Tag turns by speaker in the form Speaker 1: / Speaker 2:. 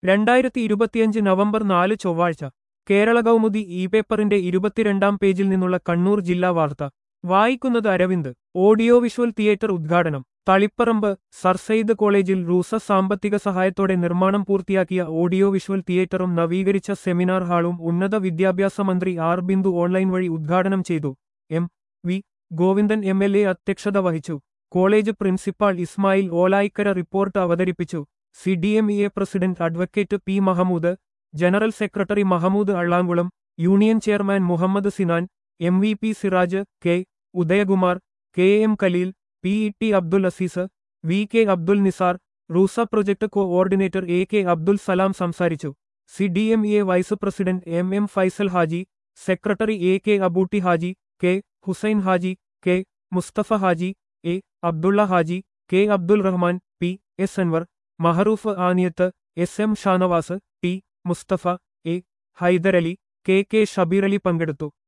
Speaker 1: രണ്ടായിരത്തി ഇരുപത്തിയഞ്ച് നവംബർ നാല് ചൊവ്വാഴ്ച കേരള കൗമുദി ഇ പേപ്പറിന്റെ ഇരുപത്തിരണ്ടാം പേജിൽ നിന്നുള്ള കണ്ണൂർ ജില്ലാ വാർത്ത വായിക്കുന്നത് അരവിന്ദ് ഓഡിയോ വിഷ്വൽ തിയേറ്റർ ഉദ്ഘാടനം തളിപ്പറമ്പ് സർ സെയ്ദ് കോളേജിൽ റൂസ സാമ്പത്തിക സഹായത്തോടെ നിർമ്മാണം പൂർത്തിയാക്കിയ ഓഡിയോ വിഷ്വൽ തിയേറ്ററും നവീകരിച്ച സെമിനാർ ഹാളും ഉന്നത വിദ്യാഭ്യാസ മന്ത്രി ആർ ബിന്ദു ഓൺലൈൻ വഴി ഉദ്ഘാടനം ചെയ്തു M V Govindan M L A അധ്യക്ഷത വഹിച്ചു college principal Ismail Olayikkara report അവതരിപ്പിച്ചു C D M E A president advocate P Mahmood general secretary Mahmood Allankulam union chairman Muhammad Sinan M V P Siraj K Udayakumar K M Khaleel P E T Abdul Azeez V K Abdul Nisar RUSA project coordinator A K Abdul Salam സംസാരിച്ചു C D M E A vice president M M Faisal Haji secretary A K Abootty Haji K Hussain Haji K Musthafa Haji A Abdulla Haji K Abdul Rahman P S Anwar Mahroof Aniyath S M Shanavas T Musthafa A Haidarali K K Shabeer Ali പങ്കെടുത്തു